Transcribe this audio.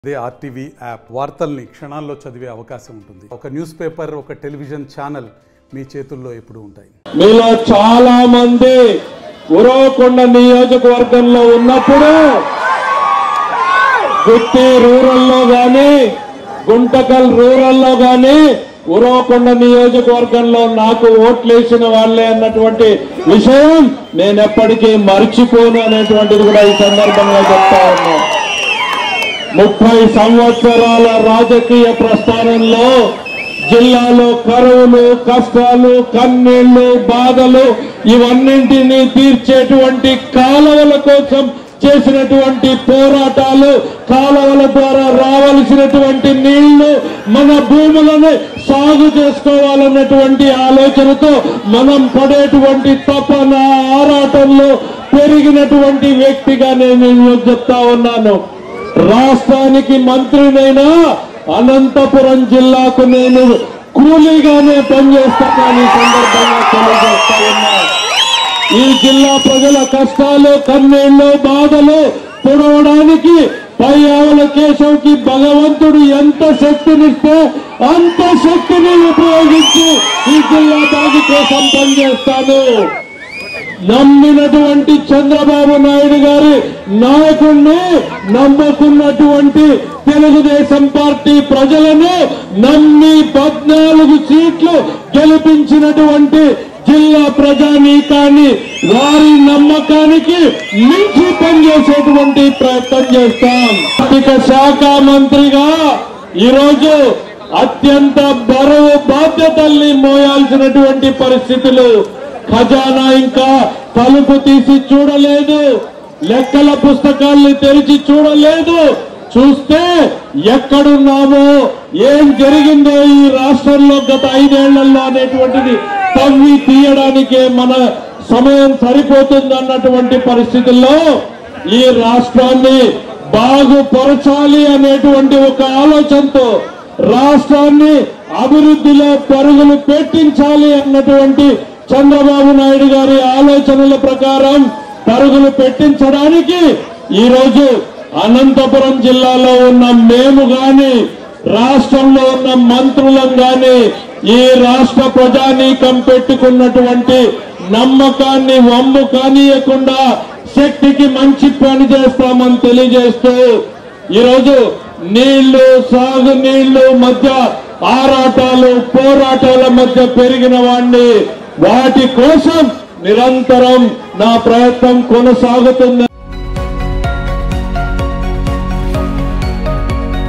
అదే RTV app వార్తల్ని క్షణాల్లో చదివే అవకాశం ఉంటుంది ఒక న్యూస్ పేపర్ ఒక టెలివిజన్ ఛానల్ మీ చేతుల్లో ఎప్పుడూ ఉంటాయి మీలో చాలా మంది ఉరవకొండ నియోజకవర్గంలో ఉన్నప్పుడు గుత్తి రూరల్లో గాని గుంటకల్ రూరల్లో గాని ఉరవకొండ నియోజకవర్గంలో నాకు ఓట్లేసిన వాళ్ళే అన్నటువంటి విషయం నేను ఎప్పటికీ మర్చిపోను అనేటువంటిది కూడా ఈ సందర్భంగా చెప్తా ఉన్నా ముప్పై సంవత్సరాల రాజకీయ ప్రస్థానంలో జిల్లాలో కరువులు కష్టాలు కన్నీళ్లు బాధలు ఇవన్నింటినీ తీర్చేటువంటి కాలువల కోసం చేసినటువంటి పోరాటాలు కాలువల ద్వారా రావలసినటువంటి నీళ్లు మన భూములను సాగు చేసుకోవాలన్నటువంటి ఆలోచనతో మనం పడేటువంటి తపన ఆరాటంలో పెరిగినటువంటి వ్యక్తిగా నేను ఈరోజు చెప్తా ఉన్నాను రాష్ట్రానికి మంత్రినైనా అనంతపురం జిల్లాకు నేను కూలీగానే పనిచేస్తానని సందర్భంగా తెలియజేస్తా ఉన్నా ఈ జిల్లా ప్రజల కష్టాలు కన్నీళ్లు బాధలు పొడవడానికి పై ఆవుల కేశవ్కి భగవంతుడు ఎంత శక్తినిస్తే అంత శక్తిని ఉపయోగించి ఈ జిల్లా బాగు కోసం పనిచేస్తాను నమ్మినటువంటి చంద్రబాబు నాయుడు గారి నాయకుడిని నమ్ముకున్నటువంటి తెలుగుదేశం పార్టీ ప్రజలను నమ్మి పద్నాలుగు సీట్లు గెలిపించినటువంటి జిల్లా ప్రజానీకాన్ని వారి నమ్మకానికి మించి పనిచేసేటువంటి ప్రయత్నం చేస్తాం ఆర్థిక శాఖ మంత్రిగా ఈరోజు అత్యంత బరువు బాధ్యతల్ని మోయాల్సినటువంటి పరిస్థితులు ఖజానా ఇంకా తలుపు తీసి చూడలేదు లెక్కల పుస్తకాల్ని తెరిచి చూడలేదు చూస్తే ఎక్కడున్నామో ఏం జరిగిందో ఈ రాష్ట్రంలో గత ఐదేళ్లలో అనేటువంటిది తవ్వి తీయడానికే మన సమయం సరిపోతుంది అన్నటువంటి పరిస్థితుల్లో ఈ రాష్ట్రాన్ని బాగుపరచాలి అనేటువంటి ఒక ఆలోచనతో రాష్ట్రాన్ని అభివృద్ధిలో పరుగులు పెట్టించాలి అన్నటువంటి చంద్రబాబు నాయుడు గారి ఆలోచనల ప్రకారం పరుగులు పెట్టించడానికి ఈ రోజు అనంతపురం జిల్లాలో ఉన్న మేము గాని రాష్ట్రంలో ఉన్న మంత్రులం గాని ఈ రాష్ట్ర ప్రజానీకం పెట్టుకున్నటువంటి నమ్మకాన్ని వమ్ము కానీయకుండా శక్తికి మంచి పని చేస్తామని తెలియజేస్తూ ఈరోజు నీళ్లు సాగు నీళ్లు మధ్య ఆరాటాలు పోరాటాల మధ్య పెరిగిన వాణ్ణి వాటి కోసం నిరంతరం నా ప్రయత్నం కొనసాగుతుంది